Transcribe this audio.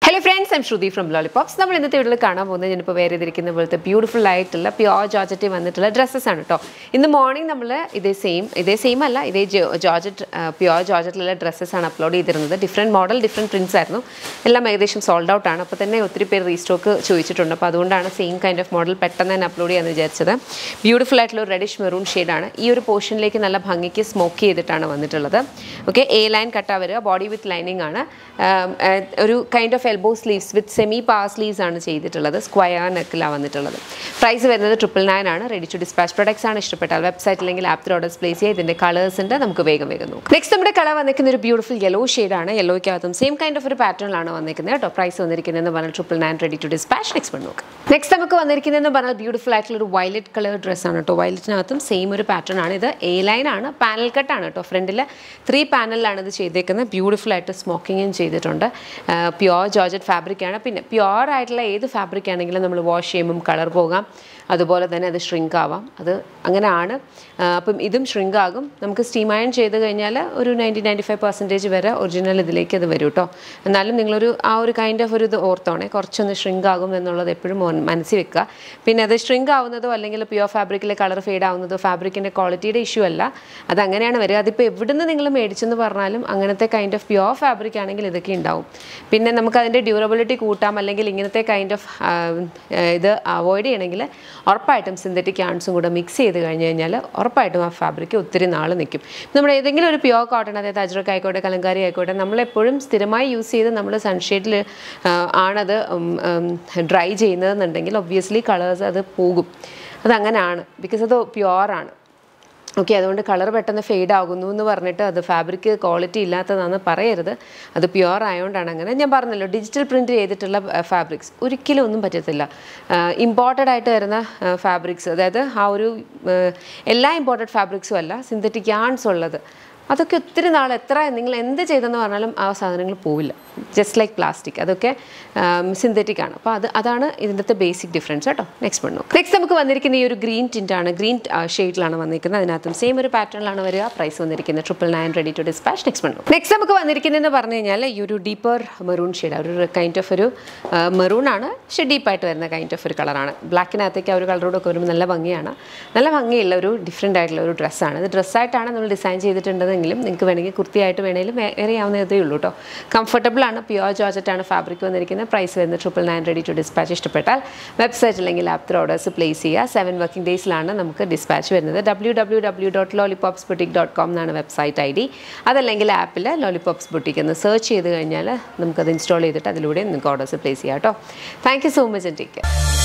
hello friends I'm Shruti from Lollipops നമ്മൾ ഇന്നത്തെ വീട്ടിൽ കാണാൻ പോകുന്നത് ഞാനിപ്പോൾ വേറെ ചെയ്തിരിക്കുന്ന പോലത്തെ ബ്യൂട്ടിഫുൾ ആയിട്ടുള്ള പ്യോർ ജോർജറ്റിൽ വന്നിട്ടുള്ള ഡ്രസ്സസ് ആണ് കേട്ടോ ഇന്ന് മോർണിംഗ് നമ്മൾ ഇതേ സെയിം ഇതേ സെയിം അല്ല ഇതേ ജോർജറ്റ് പ്യോർ ജോർജറ്റിലുള്ള ഡ്രസ്സസ് ആണ് അപ്ലോഡ് ചെയ്തിരുന്നത് ഡിഫറെൻറ്റ് മോഡൽ ഡിഫറെൻറ്റ് പ്രിൻസ് ആയിരുന്നു എല്ലാം ഏകദേശം സോൾഡ് ഔട്ട് ആണ് അപ്പോൾ തന്നെ ഒത്തിരി പേര് റീസ്റ്റോക്ക് ചോദിച്ചിട്ടുണ്ട് അപ്പോൾ അതുകൊണ്ടാണ് സെയിം കൈൻഡ് ഓഫ് മോഡൽ പെട്ടെന്ന് തന്നെ അപ്ലോഡ് ചെയ്യാമെന്ന് വിചാരിച്ചത് ബ്യൂട്ടിഫുൾ ആയിട്ടുള്ള ഒരു റെഡിഷ് മെറൂൺ ഷെയ്ഡാണ് ഈ ഒരു പോർഷനിലേക്ക് നല്ല ഭംഗിക്ക് സ്മോക്ക് ചെയ്തിട്ടാണ് വന്നിട്ടുള്ളത് ഓക്കെ എ ലൈൻ കട്ടാ വരിക ബോഡി വിത്ത് ലൈനിങ് ആണ് ആം, ആ, ഒരു kind of elbow sleeves with semi പാ സ്ലീവ്സ് ആണ് ചെയ്തിട്ടുള്ളത് സ്ക്വയർ നെക്കിലാണ് വന്നിട്ടുള്ളത് പ്രൈസ് വരുന്നത് ട്രിപ്പിൾ നയൻ ആണ് റെഡി ടു ഡിസ്പാച്ച് പ്രൊഡക്ട്സ് ആണ് ഇഷ്ടപ്പെട്ടാൽ വെബ്സൈറ്റ് അല്ലെങ്കിൽ ആപ്പിൽ ഓർഡേഴ്സ് പ്ലേസ് ചെയ്യുക ഇതിൻ്റെ കളേഴ്സ് ഉണ്ട് നമുക്ക് വേഗം വേഗം നോക്കാം നെക്സ്റ്റ് നമ്മുടെ കളർ വന്നിരിക്കുന്ന ഒരു ബ്യൂട്ടിഫുൾ യെല്ലോ ഷെയ്ഡാണ് യെല്ലോയ്ക്കകത്തും സെയിം കൈൻഡ് ഓഫ് ഒരു പാറ്റേണിലാണ് വന്നിരിക്കുന്നത് കേട്ടോ പ്രൈസ് വന്നിരിക്കുന്നതെന്ന് പറഞ്ഞാൽ triple nine ready to dispatch next പണ്ട് നോക്കാം നെക്സ്റ്റ് നമുക്ക് വന്നിരിക്കുന്നതെന്ന് പറഞ്ഞാൽ ബ്യൂട്ടിഫുൾ ആയിട്ടുള്ള ഒരു വയലറ്റ് കളർ ഡ്രസ്സാണ് കേട്ടോ വയലറ്റിനകത്തും സെയിം ഒരു പാറ്റേൺ ആണ് ഇത് എ ലൈൻ ആണ് പാനൽ കട്ടാണ് കേട്ടോ ഫ്രണ്ടിൽ ത്രീ പാനലിലാണ് ഇത് ചെയ്തേക്കുന്നത് ബ്യൂട്ടിഫുൾ ആയിട്ട് സ്മോക്കിങ്ങും ചെയ്തിട്ടുണ്ട് പ്യോർ ജോർജറ്റ് ഫാബ്രിക് ആണ് പിന്നെ പ്യോർ ആയിട്ടുള്ള ഏത് ഫാബ്രിക് ആണെങ്കിലും നമ്മൾ വാഷ് ചെയ്യുമ്പം കളർ പോകാം അതുപോലെ തന്നെ അത് ഷ്രിങ്ക് ആവാം അത് അങ്ങനെയാണ് ആ, അപ്പം ഇതും ഷ്രിങ്ക് ആകും നമുക്ക് സ്റ്റീം അയൺ ചെയ്ത് കഴിഞ്ഞാൽ ഒരു നയൻറ്റി നയൻറ്റി ഫൈവ് പെർസെൻറ്റേജ് വരെ ഒറിജിനൽ ഇതിലേക്ക് അത് വരും കേട്ടോ എന്നാലും നിങ്ങളൊരു ആ ഒരു കൈൻഡ് ഓഫ് ഒരു ഇത് ഓർത്തോണേ കുറച്ചൊന്ന് ഷ്രിങ്ക് ആകും എന്നുള്ളത് എപ്പോഴും മോൻ- മനസ്സിൽ വെക്കുക പിന്നെ അത് ഷ്രിങ്ക് ആവുന്നതോ അല്ലെങ്കിൽ പ്യുവർ ഫാബ്രിക്കിലെ കളർ ഫെയ്ഡ് ആവുന്നതോ ഫാബ്രിക്കിൻ്റെ ക്വാളിറ്റിയുടെ ഇഷ്യൂ അല്ല അത് അങ്ങനെയാണ് വരിക അതിപ്പോൾ എവിടുന്ന് നിങ്ങൾ മേടിച്ചെന്ന് പറഞ്ഞാലും അങ്ങനത്തെ കൈൻഡ് ഓഫ് പ്യുവർ ഫാബ്രിക് ആണെങ്കിൽ ഇതൊക്കെ ഉണ്ടാവും പിന്നെ നമുക്ക് അതിൻ്റെ ഡ്യൂറബിലിറ്റി കൂട്ടാം അല്ലെങ്കിൽ ഇങ്ങനത്തെ കൈൻഡ് ഓഫ് ഇത് അവോയ്ഡ് ചെയ്യണമെങ്കിൽ ഉറപ്പായിട്ടും സിന്തറ്റിക് ആൺസും കൂടെ മിക്സ് ചെയ്ത് കഴിഞ്ഞ് കഴിഞ്ഞാൽ ഉറപ്പായിട്ടും ആ ഫാബ്രിക് ഒത്തിരി നാൾ നിൽക്കും നമ്മൾ ഏതെങ്കിലും ഒരു പ്യുവർ കോട്ടൺ അതായത് അജ്രക്ക് ആയിക്കോട്ടെ കലങ്കാരി ആയിക്കോട്ടെ നമ്മളെപ്പോഴും സ്ഥിരമായി യൂസ് ചെയ്ത് നമ്മൾ സൺഷെയ്ഡിൽ ആണത് ഡ്രൈ ചെയ്യുന്നതെന്നുണ്ടെങ്കിൽ ഒബ്വിയസ്ലി കളേഴ്സ് അത് പോകും അതങ്ങനെയാണ് ബിക്കോസ് അത് പ്യുവറാണ് ഓക്കെ അതുകൊണ്ട് കളർ പെട്ടെന്ന് ഫെയ്ഡ് ആകുന്നു എന്ന് പറഞ്ഞിട്ട് അത് ഫാബ്രിക് ക്വാളിറ്റി ഇല്ലാത്തതാണെന്ന് പറയരുത് അത് പ്യുവർ ആയതുകൊണ്ടാണ് അങ്ങനെ ഞാൻ പറഞ്ഞല്ലോ ഡിജിറ്റൽ പ്രിൻറ്റ് ചെയ്തിട്ടുള്ള ഫാബ്രിക്സ് ഒരിക്കലും ഒന്നും പറ്റത്തില്ല ഇമ്പോർട്ടഡ് ആയിട്ട് വരുന്ന ഫാബ്രിക്സ് അതായത് ആ ഒരു ആ, എല്ലാ ഇമ്പോർട്ടഡ് ഫാബ്രിക്സും അല്ല സിന്തറ്റിക് യാൺസ് ഉള്ളത് അതൊക്കെ ഒത്തിരി നാൾ എത്ര നിങ്ങൾ എന്ത് ചെയ്തെന്ന് പറഞ്ഞാലും ആ സാധനങ്ങൾ പോവില്ല ജസ്റ്റ് ലൈക്ക് പ്ലാസ്റ്റിക് അതൊക്കെ സിന്തറ്റിക് ആണ് അപ്പോൾ അത് അതാണ് ഇതിൻ്റെ ബേസിക് ഡിഫറൻസ് കേട്ടോ നെക്സ്റ്റ് വൺ നോക്കാം നെക്സ്റ്റ് നമുക്ക് വന്നിരിക്കുന്ന ഈ ഒരു ഗ്രീൻ ടിൻ്റാണ് ഗ്രീൻ ഷെയ്ഡിലാണ് വന്നിരിക്കുന്നത് അതിനകത്തും സെയിം ഒരു പാറ്റേണിലാണ് വരിക പ്രൈസ് വന്നിരിക്കുന്നത് triple nine ready to dispatch next one next നമുക്ക് വന്നിരിക്കുന്നതെന്ന് പറഞ്ഞു കഴിഞ്ഞാൽ ഈ ഒരു ഡീപ്പർ മെറൂൺ ഷെയ്ഡ് ഒരു കൈൻഡ് ഓഫ് ഒരു മെറൂൺ ആണ് പക്ഷേ ഡീപ്പായിട്ട് വരുന്ന കൈൻഡ് ഓഫ് ഒരു കളറാണ് ബ്ലാക്കിനകത്തേക്ക് ആ ഒരു കളറോടെ ഒക്കെ വരുമ്പോൾ നല്ല ഭംഗിയാണ് നല്ല ഭംഗിയുള്ള ഒരു ഡിഫറെൻ്റ് ആയിട്ടുള്ള ഒരു ഡ്രസ്സാണ് ഇത് ഡ്രസ്സായിട്ടാണ് നമ്മൾ ഡിസൈൻ ചെയ്തിട്ടുണ്ടെങ്കിലും നിങ്ങൾക്ക് വേണമെങ്കിൽ കുർത്തിയായിട്ട് വേണമെങ്കിലും വേറെ ആവുന്നതേ ഉള്ളൂ കേട്ടോ കംഫർട്ടബിൾ ആണ് പ്യുവർ ജോർജറ്റ് ആണ് ഫാബ്രിക് വന്നിരിക്കുന്നത് പ്രൈസ് വരുന്നത് triple nine ready to dispatch ഇഷ്ടപ്പെട്ടാൽ വെബ്സൈറ്റ് അല്ലെങ്കിൽ ആപ്പ് ഓർഡേഴ്സ് പ്ലേസ് ചെയ്യുക സെവൻ വർക്കിംഗ് ഡേയ്സിലാണ് നമുക്ക് ഡിസ്പാച്ച് വരുന്നത് W W W dot Lollipops boutique dot com എന്നാണ് വെബ്സൈറ്റ് ഐ ഡി അതല്ലെങ്കിൽ ആപ്പിൽ ലോലിപോപ്സ് ബുട്ടിക് എന്ന് സെർച്ച് ചെയ്ത് കഴിഞ്ഞാൽ നമുക്കത് ഇൻസ്റ്റാൾ ചെയ്തിട്ട് അതിലൂടെ നിങ്ങൾക്ക് ഓർഡേഴ്സ് പ്ലേസ് ചെയ്യാം കേട്ടോ thank you so much and take care